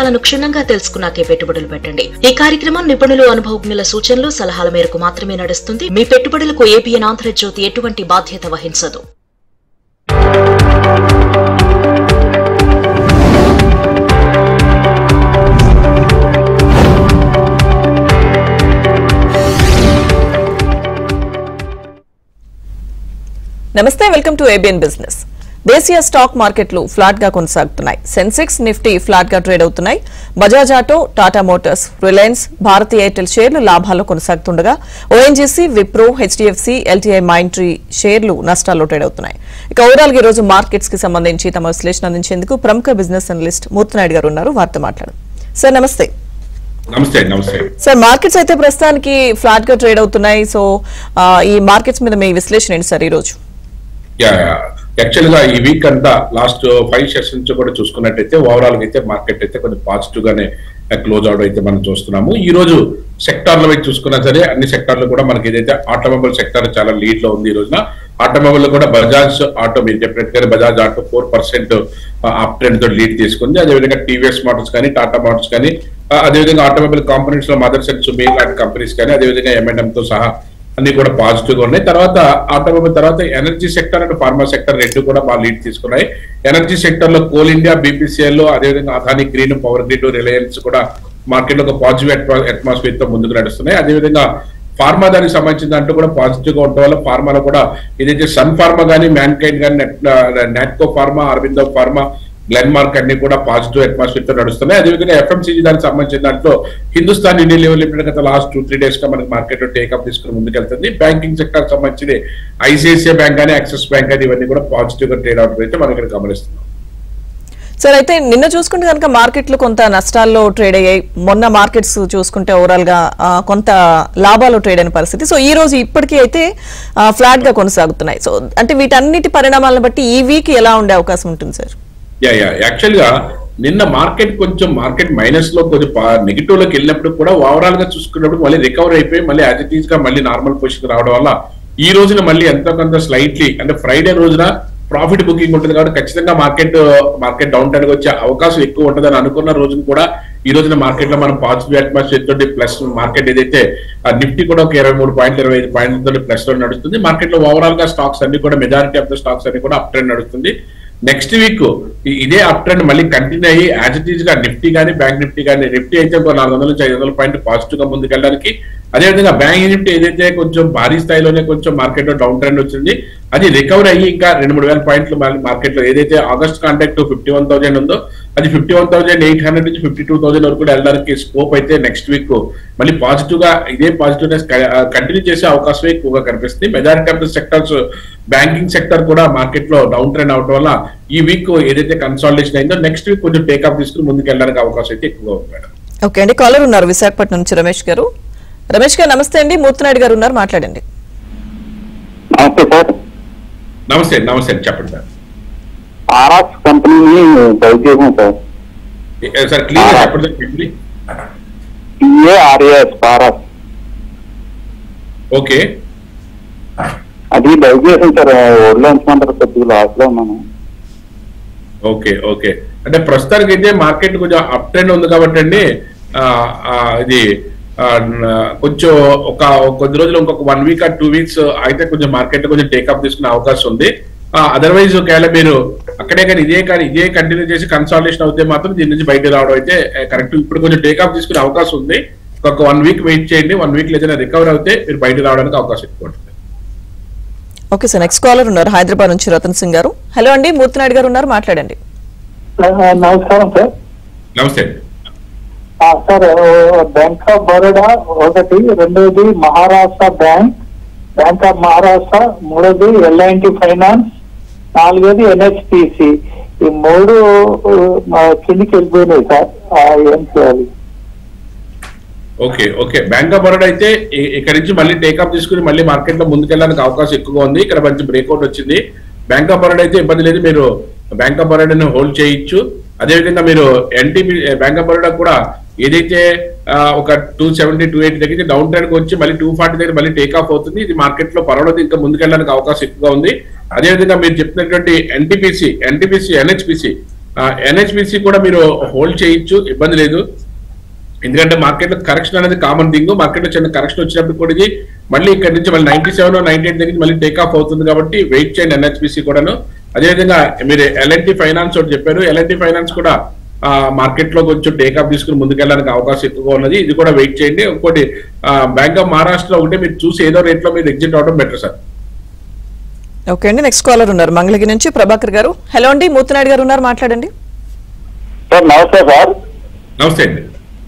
అంశాలను క్షుణ్ణంగా తెలుసుకున్నాకే పెట్టుబడులు పెట్టండి ఈ కార్యక్రమం నిపుణులు అనుభవజ్ఞుల సూచనలు సలహాల మేరకు మాత్రమే నడుస్తుంది మీ పెట్టుబడులకు ఏబిఎన్ ఆంధ్రజ్యోతి ఎటువంటి బాధ్యత వహించదు నమస్తే వెల్కమ్ టు ఏబిఎన్ బిజినెస్ దేశీయ స్టాక్ మార్కెట్లు ఫ్లాట్ గా కొనసాగుతున్నాయి సెన్సెక్స్ నిఫ్టీ ఫ్లాట్ గా ట్రేడ్ అవుతున్నాయి Bajaj auto Tata Motors Reliance Bharti Airtel షేర్లు లాభాల్లో కొనసాగుతుండగా ONGC Wipro HDFC LTI Mindtree షేర్లు నష్టాల్లో ట్రేడ్ అవుతున్నాయి ఇక ఓవరాల్ గా ఈ రోజు మార్కెట్స్ కి సంబంధించి తమ విశ్లేషణ అందించేందుకు ప్రముఖ బిజినెస్ అనలిస్ట్ మూర్తినాయుడు గారు ఉన్నారు వారితో మాట్లాడు సార్ నమస్తే నమస్తే నమస్తే సార్ మార్కెట్స్ అయితే ప్రస్తుతానికి ఫ్లాట్ గా ట్రేడ్ అవుతున్నాయి సో ఆ, ఈ మార్కెట్స్ మీద మీ విశ్లేషణ ఏంటి సార్ ఈ రోజు యా యాక్చువల్ గా ఈ వీక్ అంతా లాస్ట్ ఫైవ్ సెషన్స్ నుంచి కూడా చూసుకున్నట్టయితే ఓవరాల్ గా అయితే మార్కెట్ అయితే కొంచెం పాజిటివ్ గానే క్లోజ్ అవడం అయితే మనం చూస్తున్నాము ఈ రోజు సెక్టార్ల వైపు చూసుకున్నా సరే అన్ని సెక్టార్లు కూడా మనకి ఏదైతే ఆటోమొబైల్ సెక్టార్ చాలా లీడ్ లో ఉంది ఈ రోజున ఆటోమొబైల్ లో కూడా బజాజ్ ఆటో మీరు చెప్పినట్టుగా Bajaj auto four percent up trend తో లీడ్ తీసుకుంది అదేవిధంగా టీవీఎస్ మోటార్స్ కానీ టాటా మోటార్స్ కానీ ఆ, అదేవిధంగా ఆటోమొబైల్ కాంపనెంట్స్ లో మదర్స్ అండ్ సుమీ లాంటి కంపెనీస్ కానీ అదేవిధంగా ఎంఎన్ఎం తో సహా అన్ని కూడా పాజిటివ్ గా ఉన్నాయి తర్వాత ఆటోమొబైల్ తర్వాత energy sector and pharma sector రెండు కూడా బాగా లీడ్ తీసుకున్నాయి ఎనర్జీ సెక్టర్ లో కోల్ ఇండియా బీపీసీఎల్ లో అదేవిధంగా Adani Green Power Grid Reliance కూడా మార్కెట్ లో ఒక పాజిటివ్ అట్మాస్ఫియర్ తో ముందుకు నడుస్తున్నాయి అదేవిధంగా ఫార్మా దానికి సంబంధించిన దాంట్లో కూడా పాజిటివ్ గా ఉండటం వల్ల ఫార్మాలో కూడా ఏదైతే సన్ ఫార్మా కానీ మ్యాన్ కైండ్ కానీ Natco Pharma Aurobindo Pharma Glenmark అన్ని కూడా పాజిటివ్ అట్మాస్ఫియర్ తో నడుస్తున్నాయి అదేవిధంగా ఎఫ్ఎంసీజీ దానికి సంబంధించిన దాంట్లో హిందుస్థాన్ ఇండియన్ లెవెల్ లిమిటెడ్ గత లాస్ట్ టూ త్రీ డేస్ గా మనకి మార్కెట్ లో టేకప్ తీసుకుని ముందుకెళ్తుంది బ్యాంకింగ్ సెక్టర్ సంబంధించి ఐసిఐసిఐ బ్యాంక్ కానీ యాక్సిస్ బ్యాంక్ కానీ ఇవన్నీ కూడా పాజిటివ్ గా ట్రేడ్ అవడం అయితే మనం ఇక్కడ గమనిస్తున్నాం సార్ అయితే నిన్న చూసుకుంటే కనుక మార్కెట్లు కొంత నష్టాల్లో ట్రేడ్ అయ్యాయి మొన్న మార్కెట్స్ చూసుకుంటే ఓవరాల్ గా ఆ, కొంత లాభాలు ట్రేడ్ అయిన పరిస్థితి సో ఈ రోజు ఇప్పటికీ అయితే ఫ్లాట్ గా కొనసాగుతున్నాయి సో అంటే వీటన్నిటి పరిణామాలను బట్టి ఈ వీక్ ఎలా ఉండే అవకాశం ఉంటుంది సార్ యా యా యాక్చువల్ గా నిన్న మార్కెట్ కొంచెం మార్కెట్ మైనస్ లో కొంచెం నెగిటివ్ లోకి వెళ్ళినప్పుడు కూడా ఓవరాల్ గా చూసుకున్నప్పుడు మళ్ళీ రికవర్ అయిపోయి మళ్ళీ యాజ్ ఇట్ ఈస్ గా మళ్ళీ నార్మల్ పొజిషన్ రావడం వల్ల ఈ రోజున మళ్ళీ ఎంతో కొంత స్లైట్లీ అంటే ఫ్రైడే రోజున ప్రాఫిట్ బుకింగ్ ఉంటుంది కాబట్టి ఖచ్చితంగా మార్కెట్ మార్కెట్ డౌన్ టైన్ వచ్చే అవకాశం ఎక్కువ ఉంటుందని అనుకున్న రోజున కూడా ఈ రోజున మార్కెట్ లో మనం పాజిటివ్ అట్మాస్ఫియర్ తోటి ప్లస్ మార్కెట్ ఏదైతే నిఫ్టీ కూడా ఒక ఇరవై మూడు పాయింట్లు ఇరవై ఐదు పాయింట్ల తోటి ప్లస్ లో నడుస్తుంది మార్కెట్ లో ఓవరాల్ గా స్టాక్స్ అన్ని కూడా మెజారిటీ ఆఫ్ ద స్టాక్స్ అన్ని కూడా అప్ ట్రెండ్ నడుస్తుంది నెక్స్ట్ వీక్ ఇదే అప్ ట్రెండ్ మళ్ళీ కంటిన్యూ అయ్యి యాజ్ ఇట్ ఈస్ గా నిఫ్టీ కానీ బ్యాంక్ నిఫ్టీ కానీ నిఫ్టీ అయితే ఒక నాలుగు వందల నుంచి ఐదు వందల పాయింట్ పాజిటివ్ గా ముందుకెళ్ళడానికి అదేవిధంగా బ్యాంక్ నిఫ్టీ ఏదైతే కొంచెం భారీ స్థాయిలోనే కొంచెం మార్కెట్ లో డౌన్ ట్రెండ్ వచ్చింది అది రికవర్ అయ్యి ఇంకా రెండు మూడు వేల పాయింట్లు మార్కెట్ లో ఏదైతే August contact fifty one thousand ఉందో అది fifty one thousand eight hundred నుంచి ఫిఫ్టీ టూ థౌసండ్ వరకు కూడా వెళ్ళడానికి స్కోప్ అయితే నెక్స్ట్ వీక్ మళ్ళీ పాజిటివ్ గా ఇదే పాజిటివ్నెస్ కంటిన్యూ చేసే అవకాశం ఎక్కువగా కనిపిస్తుంది majority of the sectors banking sector కూడా మార్కెట్ లో డౌన్ ట్రెండ్ అవడం వల్ల ఈ వీక్ ఏదైతే కన్సాలిడేషన్ అయిందో నెక్స్ట్ వీక్ కొంచెం టేకప్ తీసుకుని ముందుకు వెళ్ళడానికి అవకాశం అయితే ఎక్కువగా ఉంది మేడం ఓకే అండి కాలర్ ఉన్నారు విశాఖపట్నం నుంచి రమేష్ గారు రమేష్ గారు నమస్తే అండి మూర్తినాయుడు గారు ఉన్నారు మాట్లాడండి నమస్తే సార్ నమస్తే నమస్తే అండి చెప్పండి సార్ ఆర్ఆర్స్ కంపెనీని బై చేసాం సార్ ఏ- సార్ క్లియర్ చెప్పండి సార్ quickly. టిఏఆర్ఏఎస్ ఆర్ఆర్స్ ఓకే అది బై చేసాం సార్ ఒడిలో ఉంచమంటారు కొద్దిగా లాస్ లో ఉన్నాను ఓకే ఓకే అంటే ప్రస్తుతానికి అయితే మార్కెట్ కొంచెం అప్ ట్రెండ్ ఉంది కాబట్టి అండి ఆ, ఆ, ఇది ఆ, న- కొంచెం ఒక కొద్ది రోజులు ఇంకొక one week or two weeks అయితే కొంచెం మార్కెట్ కొంచెం టేకప్ తీసుకునే అవకాశం ఉంది అదర్వైజ్ ఒకవేళ మీరు అక్కడే కానీ ఇదే కానీ ఇదే కంటిన్యూ చేసి కన్సాలిడేషన్ అవుతే మాత్రం దీని నుంచి బయట రావడం అయితే కరెక్ట్ ఇప్పుడు కొంచెం టేకప్ తీసుకునే అవకాశం ఉంది ఒక వన్ వీక్ వెయిట్ చేయండి వన్ వీక్ ఏదైనా రికవర్ అవుతే మీరు బయట రావడానికి అవకాశం ఎక్కువ ఉంటుంది ఓకే సార్ నెక్స్ట్ కాలర్ ఉన్నారు హైదరాబాద్ నుంచి రతన్ సింగ్ గారు హలో అండి మూర్తినాయుడు గారు ఉన్నారు మాట్లాడండి నమస్కారం సార్ నమస్తే అండి సార్ బ్యాంక్ ఆఫ్ బరోడా ఒకటి రెండోది Maharashtra bank bank of Maharashtra మూడోది ఎల్ఐన్టి ఫైనాన్స్ నాలుగోది ఎన్హెచ్పిసి ఈ మూడు ఆ, కిందికి వెళ్ళిపోయినాయి సార్ ఆ, ఏం చేయాలి okay okay bank of Baroda అయితే ఇ- ఇక్కడ నుంచి మళ్ళీ టేకప్ తీసుకుని మళ్ళీ మార్కెట్ లో ముందుకెళ్ళడానికి అవకాశం ఎక్కువగా ఉంది ఇక్కడ మంచి బ్రేక్అవుట్ వచ్చింది బ్యాంక్ ఆఫ్ బరోడా అయితే ఇబ్బంది లేదు మీరు బ్యాంక్ ఆఫ్ బరోడాని హోల్డ్ చేయొచ్చు అదేవిధంగా మీరు ఎన్టీబీ బ్యాంక్ ఆఫ్ బరోడా కూడా ఏదైతే ఆ, ఒక టూ సెవెంటీ టూ ఎయిటీ దగ్గర డౌన్ ట్రెండ్ వచ్చి మళ్ళీ టూ ఫార్టీ దగ్గర మళ్ళీ టేక్ ఆఫ్ అవుతుంది ఇది మార్కెట్ లో పర్వాలేదు ఇంకా ముందుకెళ్ళడానికి అవకాశం ఎక్కువగా ఉంది అదేవిధంగా మీరు చెప్పినటువంటి ఎన్టీపీసీ ఎన్టీపీసీ ఎన్హెచ్పిసి ఎన్హెచ్పిసి కూడా మీరు హోల్డ్ చేయొచ్చు ఇబ్బంది లేదు ఎందుకంటే మార్కెట్ లో కరెక్షన్ అనేది కామన్ థింగ్ మార్కెట్ లో చిన్న కరెక్షన్ వచ్చినప్పుడు కూడా ఇది మళ్ళీ ఇక్కడ నుంచి మళ్ళీ నైన్టీ సెవెన్ నైన్టీ ఎయిట్ దగ్గర మళ్ళీ టేక్ ఆఫ్ అవుతుంది కాబట్టి వెయిట్ చేయండి ఎన్హెచ్పిసి కూడాను అదేవిధంగా మీరు ఎల్ఎన్టీ ఫైనాన్స్ ఒకటి చెప్పారు ఎల్ఎన్టీ ఫైనాన్స్ కూడా మార్కెట్ లో కొంచెం టేక్ ఆఫ్ తీసుకుని ముందుకెళ్ళడానికి అవకాశం ఎక్కువగా ఉన్నది ఇది కూడా వెయిట్ చేయండి ఇంకోటి బ్యాంక్ ఆఫ్ మహారాష్ట్ర ఒకటి మీరు చూసి ఏదో రేట్ లో మీరు ఎగ్జిట్ అవడం బెటర్ సార్ ఓకే అండి నెక్స్ట్ కాలర్ ఉన్నారు మంగళగిరి నుంచి ప్రభాకర్ గారు హలో అండి మూర్తినాయుడు గారు ఉన్నారు మాట్లాడండి సార్ నమస్తే సార్ నమస్తే అండి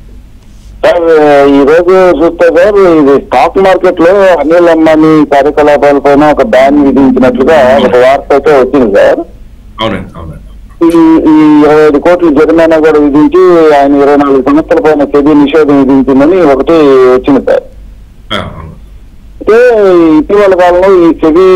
సార్ ఈ రోజు చూస్తే సార్ ఇది స్టాక్ మార్కెట్ లో అనిల్ అంబానీ కార్యకలాపాల పైన ఒక బ్యాన్ విధించినట్లుగా ఒక వార్త అయితే వచ్చింది సార్ అవునండి అవునండి ఈ ఈ ఇరవై ఐదు కోట్ల జరిమానా కూడా విధించి ఆయన ఇరవై నాలుగు సంవత్సరాల పైన సెబీ నిషేధం విధించిందని ఒకటి వచ్చింది సార్ ఆ, అవును. అయితే ఇటీవల కాలంలో ఈ సెబీ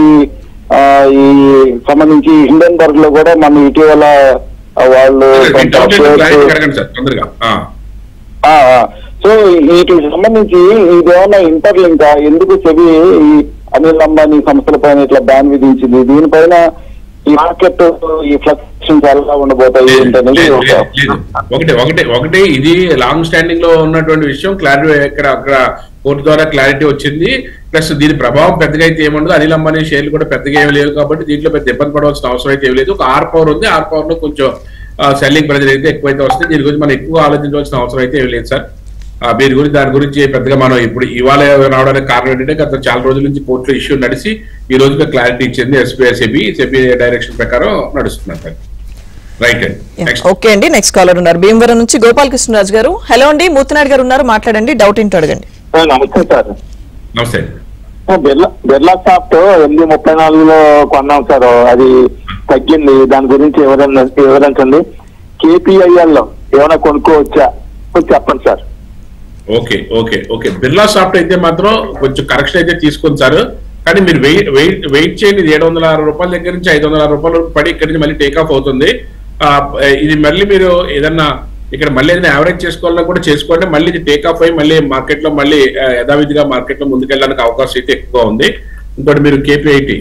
ఆ, ఈ సంబంధించి హిండెన్బర్గ్ లో కూడా మన ఇటీవల ఆ, వాళ్ళు మీ కొంత డౌట్ ఏంటో క్లారిటీ షేర్స్- అడగండి సార్ తొందరగా ఆ. ఆ, ఆ. సో వీటికి సంబంధించి ఇదేమన్నా ఇంటర్లింక్ ఎందుకు సెబి ఈ అనిల్ అంబానీ సంస్థల పైన ఇట్లా బ్యాన్ విధించింది దీనిపైన ఈ మార్కెట్ ఈ ఫ్లక్చుయేషన్స్ ఎలా ఉండబోతాయి లేదు, ఏంటనేది లేదు, ఒక లేదు, లేదు. ఒకటి ఒకటి ఒకటి ఇది లాంగ్ స్టాండింగ్ లో ఉన్నటువంటి విషయం క్లారిటీ ఇక్కడ అక్కడ కోర్టు ద్వారా క్లారిటీ వచ్చింది ప్లస్ దీని ప్రభావం పెద్దగా అయితే ఏముండదు అనిల్ అంబానీ షేర్లు కూడా పెద్దగా ఏమి లేవు కాబట్టి దీంట్లో పెద్ద ఇబ్బంది పడవలసిన అవసరం అయితే ఏమి లేదు ఒక ఆర్ పవర్ ఉంది ఆర్ పవర్ లో కొంచెం సెల్లింగ్ ప్రెజర్ అయితే ఎక్కువైతే వస్తుంది దీని గురించి మనం ఎక్కువ ఆలోచించవలసిన అవసరం అయితే ఏమి లేదు సార్ ఆ, దీని గురించి దాని గురించి పెద్దగా మనం ఇప్పుడు ఇవాళ రావడానికి కారణం ఏంటంటే గత చాలా రోజుల నుంచి కోర్టులో ఇష్యూ నడిచి ఈ రోజుగా క్లారిటీ ఇచ్చింది ఎస్బీఐ సెబీ సెబీ డైరెక్షన్ ప్రకారం నడుస్తున్నారు సార్ రైట్ అండి నెక్స్ట్ ఓకే అండి నెక్స్ట్ కాలర్ ఉన్నారు భీమవరం నుంచి గోపాలకృష్ణరాజు గారు హలో అండి మూర్తినాయుడు గారు ఉన్నారు మాట్లాడండి డౌట్ ఏంటో అడగండి ఆ, నమస్తే సార్ నమస్తే ఆ, బిర్లా బిర్లా సాఫ్ట్ ఎనిమిది ముప్పై నాలుగులో కొన్నాం సార్ అది తగ్గింది దాని గురించి ఎవరైనా వివరించండి కేపీఐఎల్ లో ఏమైనా కొనుక్కోవచ్చా కొంచెం చెప్పండి sir okay okay okay Birlasoft అయితే మాత్రం కొంచెం కరెక్షన్ అయితే తీసుకొని సార్ కానీ మీరు వెయిట్ వెయిట్ వెయిట్ చేయండి ఇది ఏడు వందల అరవై రూపాయల దగ్గర నుంచి ఐదు వందల అరవై రూపాయల వరకు పడి ఇక్కడి నుంచి మళ్ళీ టేక్ ఆఫ్ అవుతుంది ఆ, ఇది మళ్ళీ మీరు ఏదన్నా ఇక్కడ మళ్ళీ ఏదైనా యావరేజ్ చేసుకోవాలన్నా కూడా చేసుకోండి మళ్ళీ ఇది టేక్ ఆఫ్ అయ్యి మళ్ళీ మార్కెట్ లో మళ్ళీ ఆ, యథావిధిగా మార్కెట్ లో ముందుకెళ్ళడానికి అవకాశం అయితే ఎక్కువ ఉంది ఇంకోటి మీరు కేపీఐటి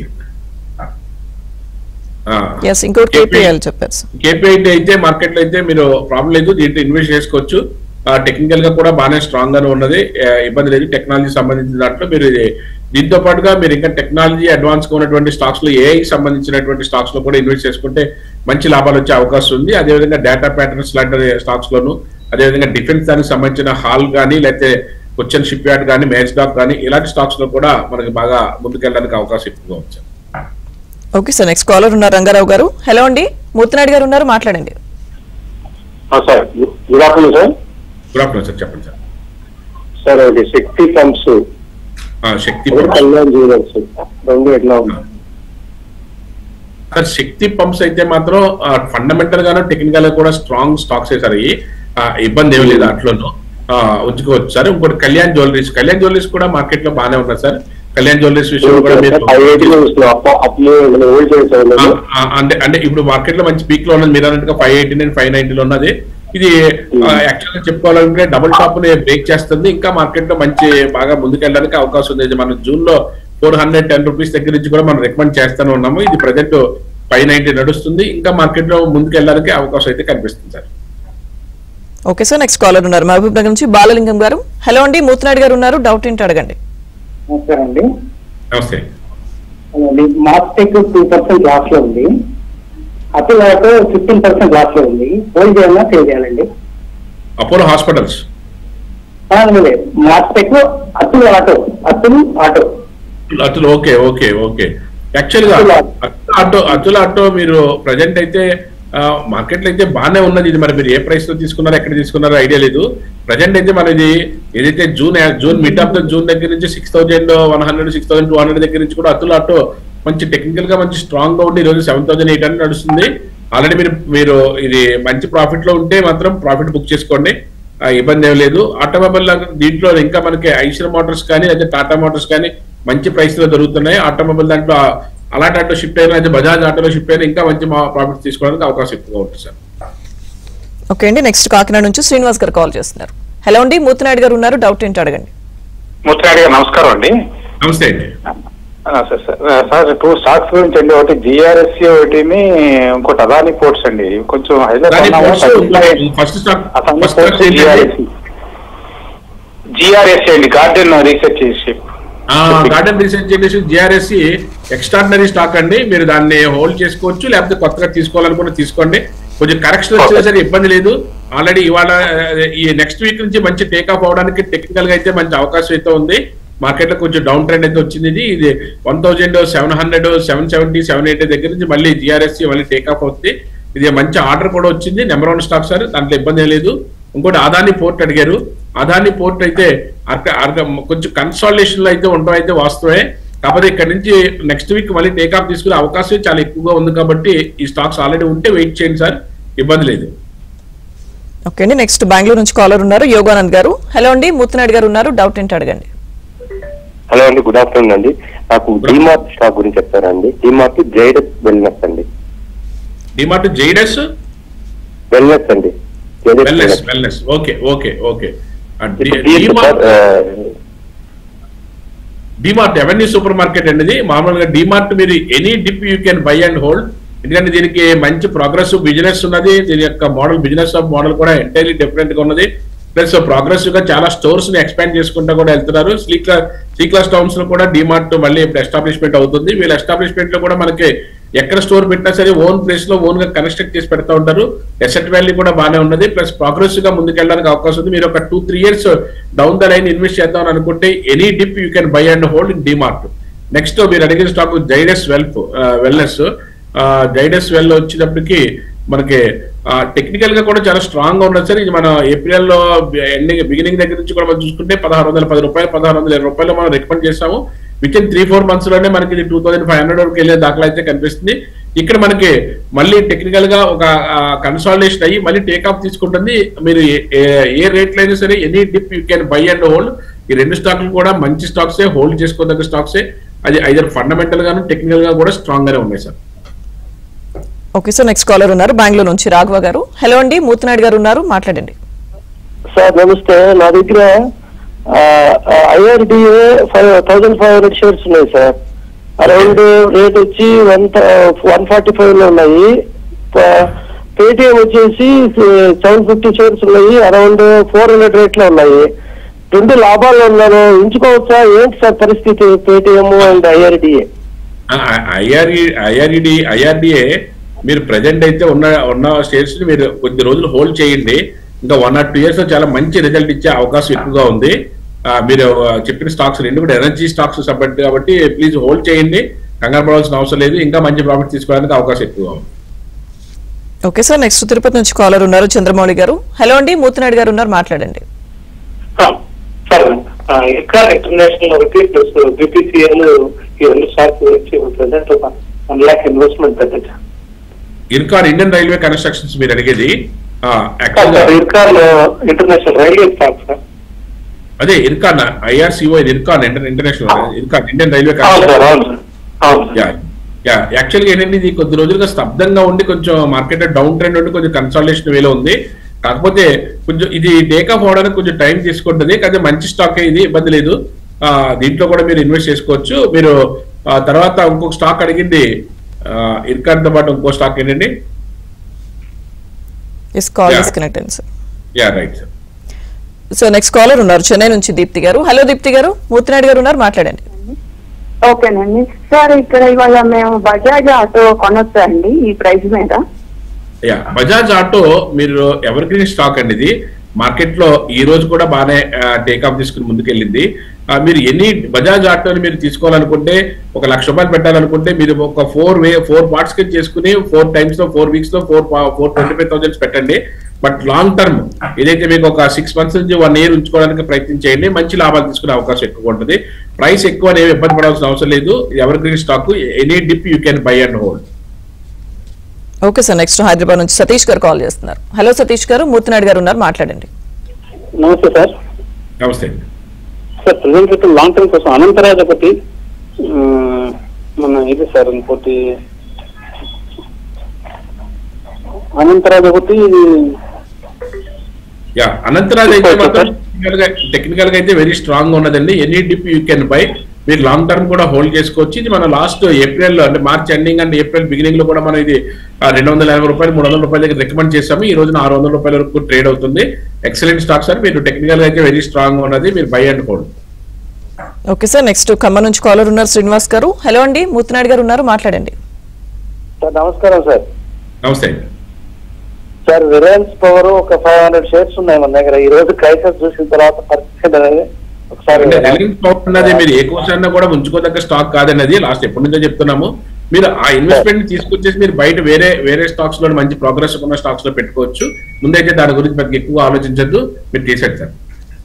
ఎస్ ఇంకోటి కేపీఎల్ చెప్పారు సార్ కేపీఐటీ అయితే మార్కెట్ లో అయితే మీరు ప్రాబ్లం లేదు దీంట్లో ఇన్వెస్ట్ చేసుకోవచ్చు టెక్నికల్ గా కూడా బాగానే స్ట్రాంగ్ గానే ఉన్నది ఆ, ఇబ్బంది లేదు టెక్నాలజీ సంబంధించిన దాంట్లో మీరు ఇది- దీంతో పాటుగా మీరు ఇంకా టెక్నాలజీ అడ్వాన్స్ గా ఉన్నటువంటి స్టాక్స్ లో ఏఐ సంబంధించినటువంటి స్టాక్స్ లో కూడా ఇన్వెస్ట్ చేసుకుంటే మంచి లాభాలు వచ్చే అవకాశం ఉంది అదేవిధంగా డేటా ప్యాటర్న్స్ లాంటి స్టాక్స్ లోను అదేవిధంగా డిఫెన్స్ దానికి సంబంధించిన హాల్ కానీ లేకపోతే కొచ్చన్ షిప్ యార్డ్ కానీ మేజ్ డాక్ కానీ ఇలాంటి స్టాక్స్ లో కూడా మనకి బాగా ముందుకెళ్ళడానికి అవకాశం ఎక్కువగా ఉంది sir. Okay sir next caller ఉన్నారు రంగారావు గారు హలో అండి మూర్తినాయుడు గారు ఉన్నారు మాట్లాడండి sir good afternoon sir good afternoon sir చెప్పండి సార్ సార్ అది శక్తి పంప్స్ ఆ, శక్తి కళ్యాణ్ జ్యువెలర్స్ రెండు ఎట్లా ఉంది సార్ శక్తి పంప్స్ అయితే మాత్రం ఫండమెంటల్ గాను టెక్నికల్ గా కూడా స్ట్రాంగ్ స్టాక్స్ సార్ అవి ఆ, ఇబ్బంది ఏమి లేదు దాంట్లోనూ ఆ, ఉంచుకోవచ్చు సార్ ఇంకోటి కళ్యాణ్ జ్యువెలరీస్ కళ్యాణ్ జ్యువెలరీస్ కూడా మార్కెట్ లో బాగానే ఉన్నాయి సార్ కళ్యాణ్ జ్యువెలరీస్ విషయంలో కూడా మీరు హోల్డ్ చేశారు ఆ, ఆ, అంటే అంటే ఇప్పుడు మార్కెట్ లో మంచి పీక్ లో ఉన్నది మీరు అన్నట్టుగా five eighty nine five ninety లో ఉన్నది ఇది యాక్చువల్ గా చెప్పుకోవాలంటే డబుల్ టాప్ ని బ్రేక్ చేస్తుంది ఇంకా మార్కెట్ లో మంచి బాగా ముందుకెళ్ళడానికి అవకాశం ఉంది ఇది మనం జూన్ లో ఫోర్ హండ్రెడ్ టెన్ రూపీస్ దగ్గర నుంచి కూడా మనం రికమెండ్ చేస్తూనే ఉన్నాము ఇది ప్రజెంట్ ఫైవ్ నైన్టీ నడుస్తుంది ఇంకా మార్కెట్ లో ముందుకెళ్ళడానికి అవకాశం అయితే కనిపిస్తుంది sir okay sir next caller ఉన్నారు మహబూబ్ నగర్ నుంచి బాలలింగం గారు హలో అండి మూర్తినాయుడు గారు ఉన్నారు డౌట్ ఏంటో అడగండి నమస్కారండి నమస్తే మాస్టెక్ టూ పర్సెంట్ లాస్ లో ఉంది అప్పుడు ఆటో ఫిఫ్టీన్ పర్సెంట్ లాస్ లో ఉంది హోల్డ్ చేయాలన్నా సేవ్ చేయాలండి Apollo hospitals Mastek Atul auto Atul auto Atul okay okay okay actual గా అతుల ఆటో అతుల ఆటో మీరు ప్రజెంట్ అయితే మార్కెట్ లో అయితే బాగానే ఉన్నది ఇది మరి మీరు ఏ ప్రైస్ లో తీసుకున్నారో ఎక్కడ తీసుకున్నారో ఐడియా లేదు ప్రజెంట్ అయితే మనది ఏదైతే June June mid of the June దగ్గర నుంచి six thousand one hundred six thousand two hundred దగ్గర నుంచి కూడా అతుల ఆటో మంచి టెక్నికల్ గా మంచి స్ట్రాంగ్ గా ఉండి ఈ రోజు సెవెన్ థౌసండ్ ఎయిట్ హండ్రెడ్ నడుస్తుంది ఆల్రెడీ మీరు మీరు ఇది మంచి ప్రాఫిట్ లో ఉంటే మాత్రం ప్రాఫిట్ బుక్ చేసుకోండి ఆ, ఇబ్బంది ఏం లేదు ఆటోమొబైల్ దీంట్లో ఇంకా మనకి ఐషర్ మోటార్స్ కానీ లేదా టాటా మోటార్స్ కానీ మంచి ప్రైస్ లో దొరుకుతున్నాయి ఆటోమొబైల్ దాంట్లో ఆ- అలాంటి ఆటో షిఫ్ట్ అయినా అయితే బజాజ్ ఆటోలో షిఫ్ట్ అయినా ఇంకా మంచి ప్రాఫిట్ తీసుకోవడానికి అవకాశం ఎక్కువగా ఉంటుంది సార్ ఓకే అండి నెక్స్ట్ కాకినాడ నుంచి శ్రీనివాస్ గారు కాల్ చేస్తున్నారు హలో అండి మూర్తినాయుడు గారు ఉన్నారు డౌట్ ఏంటో అడగండి ముత్రాడి గారు నమస్కారం అండి నమస్తే అండి ఆ, సార్ సార్ ఆ, సార్ టూ స్టాక్స్ గురించి అండి ఒకటి జిఆర్ఎస్సి ఒకటిని ఇంకోటి అదాని పోర్ట్స్ అండి ఇవి కొంచెం దాని హైదరాబాద్ ఫస్ట్ స్టాక్ అసలు ఫస్ట్ స్టాక్ ఏంటంటే జిఆర్ఎస్సి జిఆర్ఎస్సి అండి garden research institute garden research చేసి జిఆర్ఎస్సి ఎక్స్ట్రాడినరీ స్టాక్ అండి మీరు దాన్ని హోల్డ్ చేసుకోవచ్చు లేకపోతే కొత్తగా తీసుకోవాలనుకున్న తీసుకోండి కొంచెం కరెక్షన్ వచ్చినా సరే ఇబ్బంది లేదు ఆల్రెడీ ఇవాళ ఆ, ఈ నెక్స్ట్ వీక్ నుంచి మంచి టేక్ ఆఫ్ అవడానికి టెక్నికల్ గా అయితే మంచి అవకాశం అయితే ఉంది మార్కెట్ లో కొంచెం డౌన్ ట్రెండ్ అయితే వచ్చింది ఇది ఇది one thousand seven hundred seven seventy seven eighty దగ్గర నుంచి మళ్ళీ జిఆర్ఎస్సి మళ్ళీ టేక్ ఆఫ్ అవుతుంది ఇది మంచి ఆర్డర్ కూడా వచ్చింది నెంబర్ వన్ స్టాక్ సార్ దాంట్లో ఇబ్బంది ఏం లేదు ఇంకోటి అదాని పోర్ట్ అడిగారు అదాని పోర్ట్ అయితే అర్క- అర్క- కొంచెం కన్సాలిడేషన్ లో అయితే ఉండడం అయితే వాస్తవే కాకపోతే ఇక్కడ నుంచి నెక్స్ట్ వీక్ మళ్ళీ టేక్ ఆఫ్ తీసుకునే అవకాశం చాలా ఎక్కువగా ఉంది కాబట్టి ఈ స్టాక్స్ ఆల్రెడీ ఉంటే వెయిట్ చేయండి సార్ ఇబ్బంది లేదు ఓకే అండి నెక్స్ట్ బెంగళూరు నుంచి కాలర్ ఉన్నారు యోగానంద్ గారు హలో అండి మూర్తినాయుడు గారు ఉన్నారు డౌట్ ఏంటి అడగండి హలో అండి గుడ్ ఆఫ్టర్నూన్ అండి నాకు డిమార్ట్ స్టాక్ గురించి చెప్తారా అండి డిమార్ట్ జైడస్ వెల్నెస్ అండి డిమార్ట్ జైడస్ వెల్నెస్ అండి Zydus wellness wellness. Wellness okay okay okay ఇప్పుడు DMart సార్, ఆ, డిమార్ట్ ఎవెన్యూ సూపర్ మార్కెట్ అనేది మామూలుగా డిమార్ట్ మీరు any dip you can buy and hold ఎందుకంటే దీనికి మంచి ప్రోగ్రెసివ్ బిజినెస్ ఉన్నది దీని యొక్క మోడల్ బిజినెస్ ఆఫ్ మోడల్ కూడా ఎంటైర్లీ డిఫరెంట్ గా ఉన్నది ప్లస్ ప్రోగ్రెసివ్ గా చాలా స్టోర్స్ ని ఎక్స్పాండ్ చేసుకుంటూ కూడా వెళ్తున్నారు శ్రీక్లా శ్రీక్లాస్ టౌన్స్ లో కూడా డిమార్ట్ మళ్ళీ ఇప్పుడు ఎస్టాబ్లిష్మెంట్ అవుతుంది వీళ్ళ ఎస్టాబ్లిష్మెంట్ లో కూడా మనకి ఎక్కడ స్టోర్ పెట్టినా సరే ఓన్ ప్లేస్ లో ఓన్ గా కన్స్ట్రక్ట్ చేసి పెడతా ఉంటారు ఎసెట్ వాల్యూ కూడా బాగానే ఉన్నది ప్లస్ ప్రోగ్రెసివ్ గా ముందుకెళ్ళడానికి అవకాశం ఉంది మీరు ఒక two three years down the line invest చేద్దాం అనుకుంటే any dip you can buy and hold in DMart next మీరు అడిగిన stock Zydus well wellness Zydus well వచ్చేటప్పటికి మనకి టెక్నికల్ గా కూడా చాలా స్ట్రాంగ్ గా ఉన్నది సార్ ఇది మన ఏప్రిల్ లో ఎండింగ్ బిగినింగ్ దగ్గర నుంచి కూడా మనం చూసుకుంటే పదహారు వందల పది రూపాయలు పదహారు వందల ఇరవై రూపాయలు మనం రికమెండ్ చేసాము within three four months లోనే మనకి ఇది టూ థౌసండ్ ఫైవ్ హండ్రెడ్ వరకు వెళ్ళే దాఖలా అయితే కనిపిస్తుంది ఇక్కడ మనకి మళ్ళీ టెక్నికల్ గా ఒక కన్సాలిడేషన్ అయ్యి మళ్ళీ టేక్ ఆఫ్ తీసుకుంటుంది మీరు ఏ- ఏ- ఏ రేట్లో అయినా సరే any dip you can buy and hold ఈ రెండు స్టాక్లు కూడా మంచి స్టాక్సే హోల్డ్ చేసుకోదగ్గ స్టాక్సే అది ఐదర్ ఫండమెంటల్ గాను టెక్నికల్ గా కూడా స్ట్రాంగ్ గానే ఉన్నాయి sir okay sir next caller ఉన్నారు బెంగళూరు నుంచి రాఘవ గారు హలో అండి మూర్తినాయుడు గారు ఉన్నారు మాట్లాడండి సార్ నమస్తే నా దగ్గర IRDA five thousand five hundred shares ఉన్నాయి సార్ అరౌండ్ రేట్ వచ్చి వన్ వన్ ఫార్టీ ఫైవ్ లో ఉన్నాయి పేటిఎం వచ్చేసి సెవెన్ ఫిఫ్టీ షేర్స్ ఉన్నాయి అరౌండ్ ఫోర్ హండ్రెడ్ రేట్ లో ఉన్నాయి రెండు లాభాల్లో ఉన్నాను ఉంచుకోవచ్చా ఏంటి సార్ పరిస్థితి Paytm and IRDA IRE IRED IRDA మీరు ప్రజెంట్ అయితే ఉన్న ఉన్న స్టేట్స్ ని మీరు కొద్ది రోజులు హోల్డ్ చేయండి ఇంకా వన్ ఆర్ టూ ఇయర్స్ లో చాలా మంచి రిజల్ట్ ఇచ్చే అవకాశం ఎక్కువగా ఉంది ఆ, మీరు ఆ, చెప్పిన స్టాక్స్ రెండు కూడా ఎనర్జీ స్టాక్స్ సబ్జెక్ట్ కాబట్టి ప్లీజ్ హోల్డ్ చేయండి కంగారు పడాల్సిన అవసరం లేదు ఇంకా మంచి ప్రాఫిట్ తీసుకోవడానికి అవకాశం ఎక్కువగా ఉంది ఓకే సార్ నెక్స్ట్ తిరుపతి నుంచి కాలర్ ఉన్నారు చంద్రమౌళి గారు హలో అండి మూర్తినాయుడు గారు ఉన్నారు మాట్లాడండి సార్ ఎక్కడ ఇంటర్నేషనల్ ఒకటి ప్లస్ బీపీసీఎల్ ఈ రెండు స్టాక్ వచ్చి ప్రజెంట్ వన్ ల్యాక్ ఇన్వెస్ట్మెంట్ పెట్టచ్చు ఇర్కాన్ ఇండియన్ రైల్వే కన్స్ట్రక్షన్స్ మీరు అడిగేది ఆ, actual గా- sir Ircon international railway stock sir అదే ఇర్కాన్ ఐఆర్సిఓ ఇది Ircon inter international Ircon Indian railway అవును సార్ అవును సార్ అవును సార్ యా యా యాక్చువల్గా ఏంటంటే ఇది కొద్ది రోజులుగా స్తబ్దంగా ఉండి కొంచెం మార్కెట్ డౌన్ ట్రెండ్ ఉండి కొంచెం కన్సల్టేషన్ వేలో ఉంది కాకపోతే కొంచెం ఇది టేక్ ఆఫ్ అవడానికి కొంచెం టైం తీసుకుంటుంది కానీ మంచి స్టాక్ ఇది ఇబ్బంది లేదు ఆ, దీంట్లో కూడా మీరు ఇన్వెస్ట్ చేసుకోవచ్చు మీరు ఆ, తర్వాత ఇంకొక స్టాక్ అడిగింది ఇర్కాన్ తో పాటు ఇంకో స్టాక్ ఏంటండి ఎస్ కాల్ Yeah. డిస్కనెక్ట్ అయింది sir yeah right sir so next caller ఉన్నారు చెన్నై నుంచి దీప్తి గారు హలో దీప్తి గారు మూర్తినాయుడు గారు ఉన్నారు మాట్లాడండి ఓకేనండి సార్ ఇక్కడ ఇవాళ మేము బజాజ్ ఆటో కొనొచ్చా అండి ఈ ప్రైస్ మీద యా బజాజ్ ఆటో మీరు ఎవర్ గ్రీన్ స్టాక్ అండి ఇది మార్కెట్ లో ఈ రోజు కూడా బాగానే టేక్ ఆఫ్ తీసుకుని ముందుకెళ్ళింది ఆ, మీరు ఎన్ని బజాజ్ ఆటోని మీరు తీసుకోవాలనుకుంటే ఒక లక్ష రూపాయలు పెట్టాలనుకుంటే మీరు ఒక ఫోర్ వే ఫోర్ పార్ట్స్ కింద చేసుకుని ఫోర్ టైమ్స్ లో ఫోర్ వీక్స్ లో four four twenty five thousands పెట్టండి బట్ లాంగ్ టర్మ్ ఏదైతే మీకు ఒక సిక్స్ మంత్స్ నుంచి వన్ ఇయర్ ఉంచుకోవడానికి ప్రయత్నం చేయండి మంచి లాభాలు తీసుకునే అవకాశం ఎక్కువ ఉంటుంది ప్రైస్ ఎక్కువ అనేవి ఇబ్బంది పడాల్సిన అవసరం లేదు evergreen stock any dip you can buy and hold okay sir next Hyderabad నుంచి సతీష్ గారు కాల్ చేస్తున్నారు హలో సతీష్ గారు మూర్తినాయుడు గారు ఉన్నారు మాట్లాడండి నమస్తే సార్ నమస్తే అండి సార్ ప్రజెంట్ అయితే లాంగ్ టర్మ్ కోసం అనంతరాజ్ ఒకటి ఆ, మన ఇది సార్ ఇంకోటి అనంతరాజ్ ఒకటి యా అనంతరాజ్ అయితే Okay, మాత్రం sir. టెక్నికల్ గా టెక్నికల్ గా అయితే వెరీ స్ట్రాంగ్ గా ఉన్నదండి any dip you can buy మీరు లాంగ్ టర్మ్ కూడా హోల్డ్ చేసుకోవచ్చు ఇది మన లాస్ట్ ఏప్రిల్ అంటే March ending and April beginning లో కూడా మనం ఇది రెండు వందల యాభై రూపాయలు మూడు వందల రూపాయల దగ్గర రికమెండ్ చేసాము ఈ రోజున ఆరు వందల రూపాయల వరకు ట్రేడ్ అవుతుంది ఎక్సలెంట్ స్టాక్ సార్ మీరు టెక్నికల్ గా అయితే వెరీ స్ట్రాంగ్ ఉన్నది మీరు buy and hold okay sir next Khammam నుంచి కాలర్ ఉన్నారు శ్రీనివాస్ గారు హలో అండి మూర్తినాయుడు గారు ఉన్నారు మాట్లాడండి సార్ నమస్కారం సార్ నమస్తే సార్ రిలయన్స్ పవర్ ఒక ఫైవ్ హండ్రెడ్ షేర్స్ ఉన్నాయి మన దగ్గర ఈ రోజు క్రైసిస్ చూసిన తర్వాత పరిస్థితి అనేది ఒకసారి అంటే రిలయన్స్ పవర్ అన్నది మీరు ఏ కోర్స్ అన్నా కూడా ఉంచుకోదగ్గ స్టాక్ కాదన్నది లాస్ట్ ఎప్పటి నుంచో చెప్తున్నాము మీరు ఆ ఇన్వెస్ట్మెంట్ ని తీసుకొచ్చేసి మీరు బయట వేరే వేరే స్టాక్స్ లో మంచి ప్రోగ్రెస్ ఉన్న స్టాక్స్ లో పెట్టుకోవచ్చు ముందైతే దాని గురించి పెద్ద ఎక్కువ ఆలోచించద్దు మీరు తీసేది సార్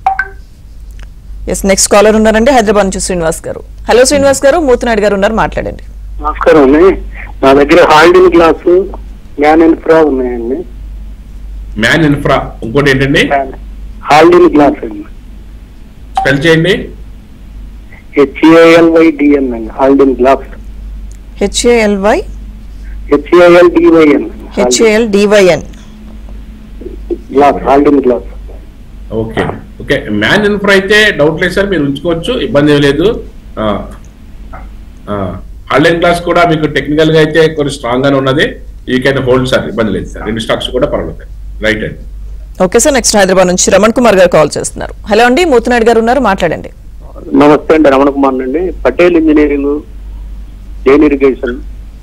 ఎస్ నెక్స్ట్ కాలర్ ఉన్నారండి హైదరాబాద్ నుంచి శ్రీనివాస్ గారు హలో శ్రీనివాస్ గారు మూర్తినాయుడు గారు ఉన్నారు మాట్లాడండి నమస్కారం అండి నా దగ్గర హాల్డింగ్ గ్లాస్ మ్యాన్ ఇన్ఫ్రా ఉన్నాయండి మ్యాన్ ఇన్ఫ్రా ఇంకోటి ఏంటండి హాల్డింగ్ గ్లాస్ అండి స్పెల్ చేయండి హెచ్ఏఎల్వై డిఎన్ అండి Haldyn glass HALY HAL DYN HAL DYN glass Haldyn glass okay okay man infra అయితే డౌట్ లేదు సార్ మీరు ఉంచుకోవచ్చు ఇబ్బంది ఏం లేదు హాల్డెన్ క్లాస్ కూడా మీకు టెక్నికల్ గా అయితే కొంచెం స్ట్రాంగ్ గానే ఉన్నది ఈ కెన్ హోల్డ్ సార్ ఇబ్బంది లేదు సార్ రెండు స్టాక్స్ కూడా పర్వాలేదు రైట్ అండి ఓకే సార్ నెక్స్ట్ హైదరాబాద్ నుంచి రమణ్ కుమార్ గారు కాల్ చేస్తున్నారు హలో అండి మూర్తినాయుడు గారు ఉన్నారు మాట్లాడండి నమస్తే అండి రమణ కుమార్ అండి Patel engineering Jain irrigation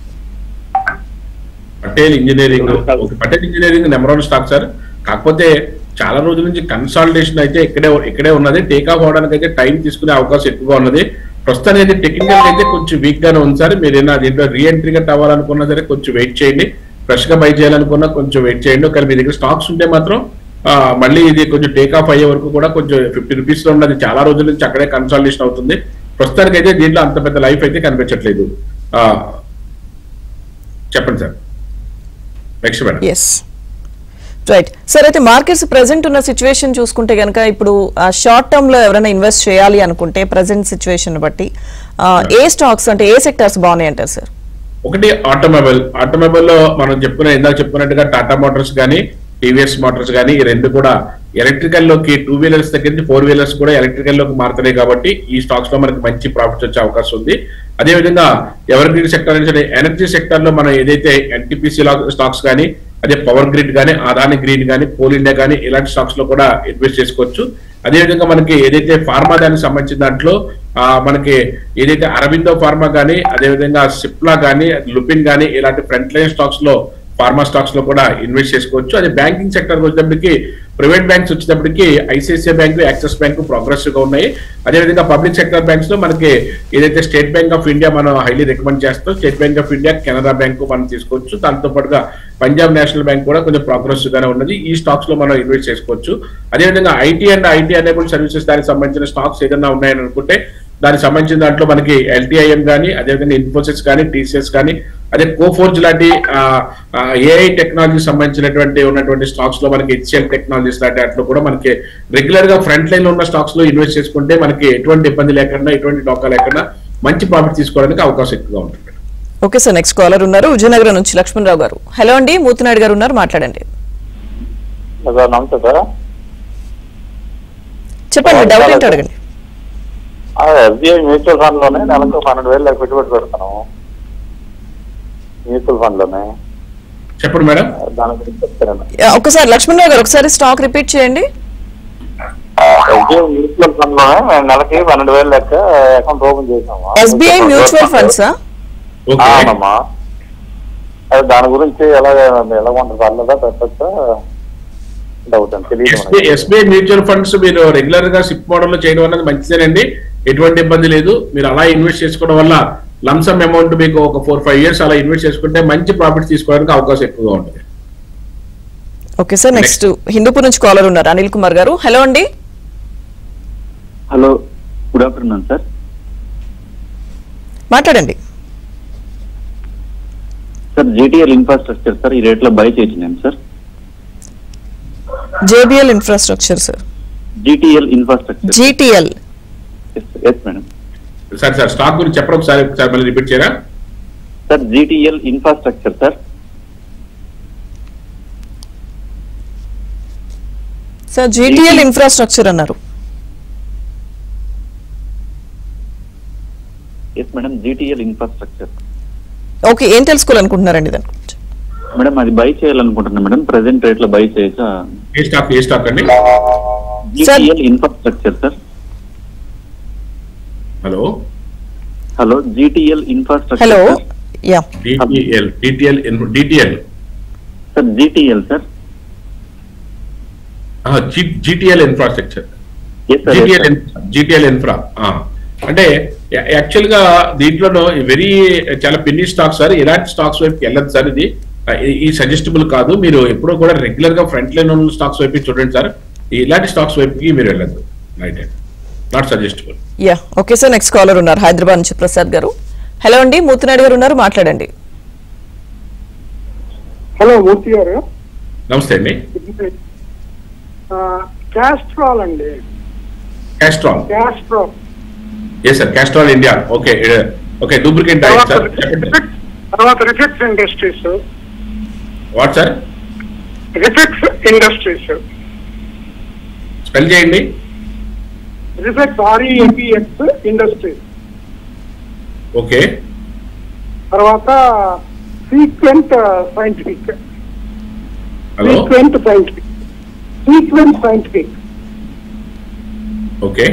Patel engineering okay Patel engineering number one stock sir కాకపోతే చాలా రోజుల నుంచి కన్సాలిడేషన్ అయితే ఇక్కడే ఇక్కడే ఉన్నది టేక్ ఆఫ్ అవడానికి అయితే టైం తీసుకునే అవకాశం ఎక్కువగా ఉన్నది ప్రస్తుతానికి అయితే టెక్నికల్ అయితే కొంచెం వీక్ గానే ఉంది సార్ మీరు ఏదైనా దీంట్లో రీఎంట్రీ గా అవ్వాలనుకున్నా సరే కొంచెం వెయిట్ చేయండి ఫ్రెష్ గా బై చేయాలనుకున్నా కొంచెం వెయిట్ చేయండి ఒకవేళ మీ దగ్గర స్టాక్స్ ఉంటే మాత్రం ఆ, మళ్ళీ ఇది కొంచెం టేక్ ఆఫ్ అయ్యే వరకు కూడా కొంచెం ఫిఫ్టీ రూపీస్ లో ఉన్నది చాలా రోజుల నుంచి అక్కడే కన్సాలిడేషన్ అవుతుంది ప్రస్తుతానికి అయితే దీంట్లో అంత పెద్ద లైఫ్ అయితే కనిపించట్లేదు ఆ, చెప్పండి sir next madam yes right sir అయితే మార్కెట్స్ ప్రెసెంట్ ఉన్న సిచ్యువేషన్ చూసుకుంటే కనుక ఇప్పుడు షార్ట్ టర్మ్ లో ఎవరైనా ఇన్వెస్ట్ చేయాలి అనుకుంటే ప్రెసెంట్ సిచ్యువేషన్ బట్టి ఆ, ఏ స్టాక్స్ అంటే ఏ సెక్టర్స్ బాగున్నాయి అంటారు సార్ ఒకటి ఆటోమొబైల్ ఆటోమొబైల్ లో మనం చెప్పుకున్న ఇందాక చెప్పుకున్నట్టుగా టాటా మోటార్స్ కానీ టీవీఎస్ మోటార్స్ కానీ ఈ రెండు కూడా ఎలక్ట్రికల్ లోకి టూ వీలర్స్ దగ్గర నుంచి ఫోర్ వీలర్స్ కూడా ఎలక్ట్రికల్ లోకి మారుతున్నాయి కాబట్టి ఈ స్టాక్స్ లో మనకి మంచి ప్రాఫిట్స్ వచ్చే అవకాశం ఉంది అదే విధంగా ఎవర్ గ్రిడ్ సెక్టర్ నుంచి ఎనర్జీ సెక్టర్ లో మనం ఏదైతే ఎన్టీపీసీ స్టాక్స్ కానీ అదే పవర్ గ్రిడ్ కానీ అదాని గ్రీన్ కానీ కోల్ ఇండియా కానీ ఇలాంటి స్టాక్స్ లో కూడా ఇన్వెస్ట్ చేసుకోవచ్చు అదే విధంగా మనకి ఏదైతే ఫార్మా దానికి సంబంధించిన దాంట్లో ఆ, మనకి ఏదైతే అరవిందో ఫార్మా కానీ అదే విధంగా సిప్లా కానీ లుపిన్ కానీ ఇలాంటి ఫ్రంట్ లైన్ స్టాక్స్ లో ఫార్మా స్టాక్స్ లో కూడా ఇన్వెస్ట్ చేసుకోవచ్చు అదే బ్యాంకింగ్ సెక్టర్ వచ్చేటప్పటికి ప్రైవేట్ బ్యాంక్స్ వచ్చేటప్పటికి ICICI bank Axis bank progressive గా ఉన్నాయి అదేవిధంగా పబ్లిక్ సెక్టర్ బ్యాంక్స్ లో మనకి ఏదైతే స్టేట్ బ్యాంక్ ఆఫ్ ఇండియా మనం హైలీ రికమెండ్ చేస్తాం state bank of India Canara bank మనం తీసుకోవచ్చు దాంతో పాటుగా పంజాబ్ నేషనల్ బ్యాంక్ కూడా కొంచెం ప్రోగ్రెసివ్ గానే ఉన్నది ఈ స్టాక్స్ లో మనం ఇన్వెస్ట్ చేసుకోవచ్చు అదేవిధంగా IT and IT enable services దానికి సంబంధించిన స్టాక్స్ ఏదైనా ఉన్నాయని అనుకుంటే దానికి సంబంధించిన దాంట్లో మనకి ఎల్టీఐఎం కానీ అదేవిధంగా ఇన్ఫోసిస్ కానీ టీసీఎస్ కానీ అదే కోఫోర్జ్ లాంటి ఏఐ టెక్నాలజీ సంబంధించినటువంటి ఉన్నటువంటి స్టాక్స్ లో మనకి హెచ్ఎల్ టెక్నాలజీస్ లాంటి వాటిలో కూడా మనకి రెగ్యులర్ గా ఫ్రంట్ లైన్ లో ఉన్న స్టాక్స్ లో ఇన్వెస్ట్ చేసుకుంటే మనకి ఎటువంటి ఇబ్బంది లేకుండా ఎటువంటి డోకా లేకుండా మంచి ప్రాఫిట్ తీసుకోవడానికి అవకాశం ఎక్కువగా ఉంటుంది ఓకే సార్ నెక్స్ట్ కాలర్ ఉన్నారు విజయనగరం నుంచి లక్ష్మణరావు గారు హలో అండి మూర్తినాయుడు గారు ఉన్నారు మాట్లాడండి సార్ నమస్తే సార్ చెప్పండి డౌట్ ఏంటో అడగండి ఎస్బీఐ మ్యూచువల్ ఫండ్ లోనే నెలకు పన్నెండు వేలు లెక్క పెట్టుబడి పెడుతున్నాము మ్యూచువల్ ఫండ్ లోనే చెప్పండి మేడం దాని గురించి చెప్తాను యా, ఒక్కసారి లక్ష్మణరావు గారు ఒకసారి స్టాక్ రిపీట్ చేయండి ఎస్బీఐ మ్యూచువల్ ఫండ్ లోనే మేము నెలకి పన్నెండు వేలు లెక్క అకౌంట్ ఓపెన్ చేసాము ఎస్బీఐ మ్యూచువల్ ఫండ్సా ఓకే అవునమ్మా అది దాని గురించి ఎలా ఎలా ఉంటుంది పర్లేదా పెట్టచ్చా డౌట్ అండి తెలియదు ఎస్బీఐ మనకి. ఎస్బీఐ మ్యూచువల్ ఫండ్స్ మీరు రెగ్యులర్ గా సిప్ మోడల్ లో చేయడం అనేది మంచిదేనండి ఎటువంటి ఇబ్బంది లేదు మీరు అలా ఇన్వెస్ట్ చేసుకోవడం వల్ల లంసమ్ అమౌంట్ మీకు ఒక ఫోర్ ఫైవ్ ఇయర్స్ అలా ఇన్వెస్ట్ చేసుకుంటే మంచి ప్రాఫిట్ తీసుకోవడానికి అవకాశం ఎక్కువగా ఉంటుంది ఓకే సార్ నెక్స్ట్ హిందూపూర్ నుంచి కాలర్ ఉన్నారు అనిల్ కుమార్ గారు హలో అండి హలో గుడ్ ఆఫ్టర్నూన్ సార్ మాట్లాడండి సార్ జేటీఎల్ ఇన్ఫ్రాస్ట్రక్చర్ సార్ ఈ రేట్లో బై చేసినాను sir JBL infrastructure sir GTL infrastructure GTL yes madam sir sir stock గురించి చెప్పడం ఒకసారి ఒకసారి మళ్ళీ రిపీట్ చేయరా sir GTL infrastructure sir sir GTL infrastructure అన్నారు yes madam GTL infrastructure okay ఏం తెలుసుకోవాలనుకుంటున్నారండి దాని గురించి మేడం అది బై చేయాలనుకుంటున్నాను మేడం ప్రెసెంట్ రేట్ లో బై చేయొచ్చా ఏ స్టాక్ ఏ స్టాక్ అండి GTL infrastructure sir hello hello GTL infrastructure hello yeah DTL DTL DTL sir GTL sir GTL infrastructure yes sir GTL GTL infra అంటే యాక్చువల్ గా దీంట్లో వెరీ చాలా పెన్ని స్టాక్స్ సార్ ఇలాంటి స్టాక్స్ వైపుకి వెళ్ళదు సార్ ఇది ఆ, ఈ- ఈ సజెస్టబుల్ కాదు మీరు ఎప్పుడూ కూడా రెగ్యులర్ గా ఫ్రంట్ లైన్ ఉన్న స్టాక్స్ వైపు చూడండి సార్ ఇలాంటి స్టాక్స్ వైపుకి మీరు వెళ్ళదు right not suggestable yeah okay sir next caller ఉన్నారు హైదరాబాద్ నుంచి ప్రసాద్ గారు హలో అండి మూర్తినాయుడు గారు ఉన్నారు మాట్లాడండి హలో మూర్తి గారు నమస్తే అండి క్యాస్ట్రాల్ అండి క్యాస్ట్రాల్ క్యాస్ట్రాల్ ఏ sir Castrol India okay okay duplicate తర్వాత సార్ చెప్పండి తర్వాత Refex industries what sir Refex industries spell చేయండి రిఫెక్స్ ఆర్ఈఎంపిఎక్స్ ఇండస్ట్రీస్ ఓకే తర్వాత sequent scientific hello sequent scientific sequent scientific okay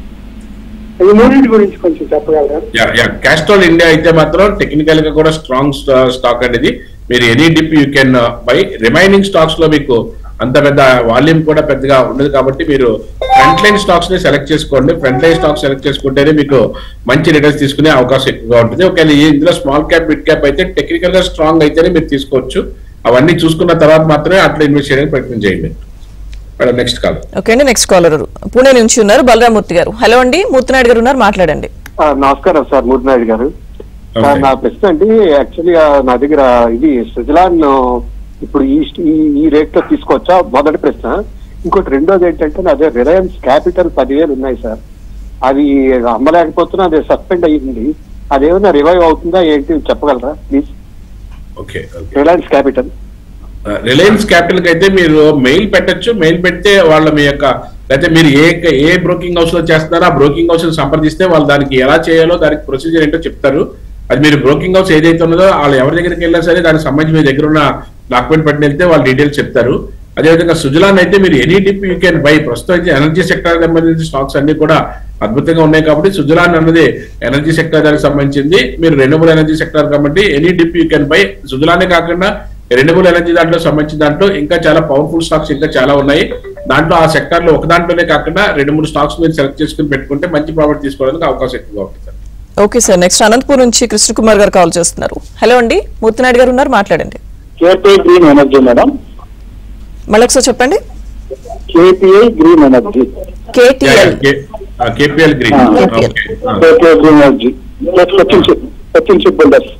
ఈ మూడింటి గురించి కొంచెం చెప్పగలరా యా యా క్యాస్ట్రాల్ ఇండియా అయితే మాత్రం టెక్నికల్ గా కూడా స్ట్రాంగ్ స్టాక్ అనేది మీరు any dip you can buy remaining stocks లో మీకు అంత పెద్ద వాల్యూమ్ కూడా పెద్దగా ఉండదు కాబట్టి మీరు ఫ్రంట్ లైన్ స్టాక్స్ ని సెలెక్ట్ చేసుకోండి ఫ్రంట్ లైన్ స్టాక్స్ సెలెక్ట్ చేసుకుంటేనే మీకు మంచి రిటర్న్స్ తీసుకునే అవకాశం ఎక్కువగా ఉంటుంది ఒకవేళ ఈ- ఇందులో స్మాల్ క్యాప్ మిడ్ క్యాప్ అయితే టెక్నికల్ గా స్ట్రాంగ్ అయితేనే మీరు తీసుకోవచ్చు అవన్నీ చూసుకున్న తర్వాత మాత్రమే అట్లా ఇన్వెస్ట్ చేయడానికి ప్రయత్నం చేయండి మేడం నెక్స్ట్ కాల్ ఓకే అండి నెక్స్ట్ కాలర్ పూణే నుంచి ఉన్నారు బలరామూర్తి గారు హలో అండి మూర్తినాయుడు గారు ఉన్నారు మాట్లాడండి ఆ, నమస్కారం సార్ మూర్తినాయుడు గారు సార్ నా ప్రశ్న అండి యాక్చువల్లీ నా దగ్గర ఇది సుజలాన్ ఇప్పుడు ఈ ఈ- ఈ రేట్ లో తీసుకోవచ్చా మొదటి ప్రశ్న ఇంకోటి రెండోది ఏంటంటే నా దగ్గర రిలయన్స్ క్యాపిటల్ పదివేలు ఉన్నాయి సార్ అది అమ్మలేకపోతున్నా అది సస్పెండ్ అయ్యింది అదేమన్నా రివైవ్ అవుతుందా ఏంటి చెప్పగలరా please okay Reliance capital Reliance capital కి అయితే మీరు మెయిల్ పెట్టొచ్చు మెయిల్ పెడితే వాళ్ళ మీ యొక్క లేకపోతే మీరు ఏ ఏ బ్రోకింగ్ హౌస్ లో చేస్తున్నారో ఆ బ్రోకింగ్ హౌస్ సంప్రదిస్తే వాళ్ళు దానికి ఎలా చేయాలో దానికి ప్రొసీజర్ ఏంటో చెప్తారు అది మీరు బ్రోకింగ్ హౌస్ ఏదైతే ఉన్నదో వాళ్ళు ఎవరి దగ్గరికి వెళ్ళినా సరే దానికి సంబంధించి మీ దగ్గర ఉన్న డాక్యుమెంట్ పట్టిన వెళ్తే వాళ్ళు డీటెయిల్స్ చెప్తారు అదేవిధంగా సుజలాన్ అయితే మీరు any dip you can buy ప్రస్తుతం అయితే ఎనర్జీ సెక్టర్ సంబంధించిన స్టాక్స్ అన్ని కూడా అద్భుతంగా ఉన్నాయి కాబట్టి సుజలాన్ అన్నది ఎనర్జీ సెక్టర్ దానికి సంబంధించింది మీరు రెన్యూబుల్ ఎనర్జీ సెక్టర్ కాబట్టి any dip you can buy సుజలానే కాకుండా రెన్యూబుల్ ఎనర్జీ దాంట్లో సంబంధించిన దాంట్లో ఇంకా చాలా పవర్ఫుల్ స్టాక్స్ ఇంకా చాలా ఉన్నాయి దాంట్లో ఆ సెక్టర్ లో ఒక దాంట్లోనే కాకుండా రెండు మూడు స్టాక్స్ మీరు సెలెక్ట్ చేసుకుని పెట్టుకుంటే మంచి ప్రాఫిట్ తీసుకోవడానికి అవకాశం ఎక్కువగా ఉంటుంది sir. Okay sir next Anantapur నుంచి కృష్ణకుమార్ గారు కాల్ చేస్తున్నారు హలో అండి మూర్తినాయుడు గారు ఉన్నారు మాట్లాడండి కేపీఐ గ్రీన్ ఎనర్జీ మేడం మళ్ళీ ఒకసారి చెప్పండి KPI green energy KTL KPL green okay ఆ. KPI green energy Sachin ship Sachin ship builders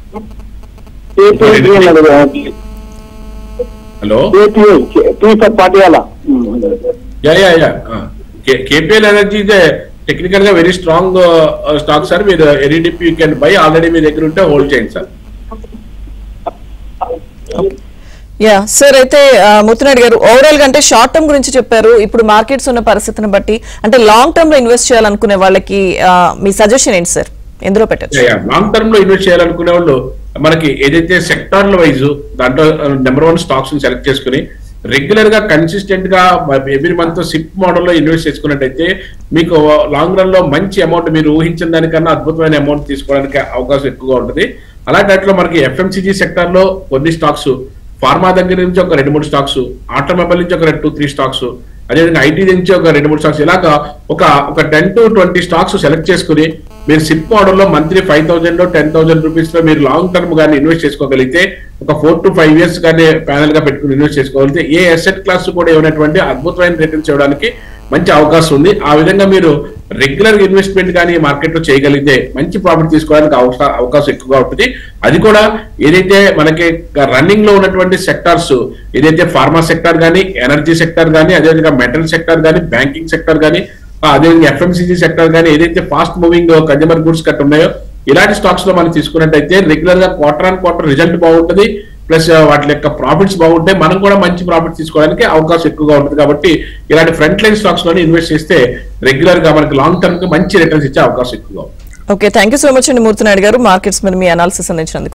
KPI green energy hello KPIT for Patiala yeah yeah yeah KPL energy ఇదే టెక్నికల్ గా వెరీ స్ట్రాంగ్ స్టాక్ సార్ మీరు any dip you can buy already మీ దగ్గర ఉంటే hold చేయండి sir yeah sir అయితే ఆ, ముత్తునాయుడు గారు ఓవరాల్ గా అంటే షార్ట్ టర్మ్ గురించి చెప్పారు ఇప్పుడు మార్కెట్స్ ఉన్న పరిస్థితిని బట్టి అంటే లాంగ్ టర్మ్ లో ఇన్వెస్ట్ చేయాలనుకునే వాళ్ళకి ఆ, మీ సజెషన్ ఏంటి సార్ ఎందులో పెట్టచ్చు లాంగ్ టర్మ్ లో ఇన్వెస్ట్ చేయాలనుకునే వాళ్ళు మనకి ఏదైతే సెక్టార్ల వైజ్ దాంట్లో నెంబర్ వన్ స్టాక్స్ ని సెలెక్ట్ చేసుకుని రెగ్యులర్ గా కన్సిస్టెంట్ గా ఎవ్రీ మంత్ సిప్ మోడల్లో ఇన్వెస్ట్ చేసుకున్నట్టయితే మీకు లాంగ్ రన్ లో మంచి అమౌంట్ మీరు ఊహించిన దానికన్నా అద్భుతమైన అమౌంట్ తీసుకోవడానికి అవకాశం ఎక్కువగా ఉంటుంది అలాంటి వాటిలో మనకి ఎఫ్ఎంసీజీ సెక్టర్ లో కొన్ని స్టాక్స్ ఫార్మా దగ్గర నుంచి ఒక రెండు మూడు స్టాక్స్ ఆటోమొబైల్ నుంచి ఒక రెండు టూ త్రీ స్టాక్స్ అదేవిధంగా ఐటీ నుంచి ఒక రెండు మూడు స్టాక్స్ ఇలాగా ఒక ఒక ten to twenty stocks select చేసుకుని మీరు సిప్ మోడల్ లో monthly five thousand ten thousand rupees లో మీరు లాంగ్ టర్మ్ గానీ ఇన్వెస్ట్ చేసుకోగలిగితే ఒక ఫోర్ టు ఫైవ్ ఇయర్స్ కానీ ప్యానల్ గా పెట్టుకుని ఇన్వెస్ట్ చేసుకోగలిగితే ఏ అసెట్ క్లాస్ కూడా ఇవ్వనటువంటి అద్భుతమైన రిటర్న్స్ ఇవ్వడానికి మంచి అవకాశం ఉంది ఆ విధంగా మీరు రెగ్యులర్ ఇన్వెస్ట్మెంట్ కానీ మార్కెట్ లో చేయగలిగితే మంచి ప్రాఫిట్ తీసుకోవడానికి అవస- అవకాశం ఎక్కువగా ఉంటుంది అది కూడా ఏదైతే మనకి రన్నింగ్ లో ఉన్నటువంటి సెక్టార్స్ ఏదైతే ఫార్మా సెక్టార్ కానీ ఎనర్జీ సెక్టార్ కానీ అదేవిధంగా మెటల్ సెక్టార్ కానీ బ్యాంకింగ్ సెక్టార్ కానీ అదేవిధంగా ఎఫ్ఎంసీజీ సెక్టార్ కానీ ఏదైతే fast moving consumer goods cut ఉన్నాయో ఇలాంటి స్టాక్స్ లో మనం తీసుకున్నట్టయితే రెగ్యులర్ గా క్వార్టర్ ఆన్ క్వార్టర్ రిజల్ట్ బాగుంటుంది ప్లస్ వాటి యొక్క ప్రాఫిట్స్ బాగుంటే మనం కూడా మంచి ప్రాఫిట్ తీసుకోవడానికి అవకాశం ఎక్కువగా ఉంటుంది కాబట్టి ఇలాంటి ఫ్రంట్ లైన్ స్టాక్స్ లోనే ఇన్వెస్ట్ చేస్తే రెగ్యులర్ గా మనకి లాంగ్ టర్మ్ కి మంచి రిటర్న్స్ ఇచ్చే అవకాశం ఎక్కువగా ఉంటుంది okay thank you so much అండి మూర్తి నాయుడు గారు మార్కెట్స్ మీద మీ అనాలిసిస్ అందించినందుకు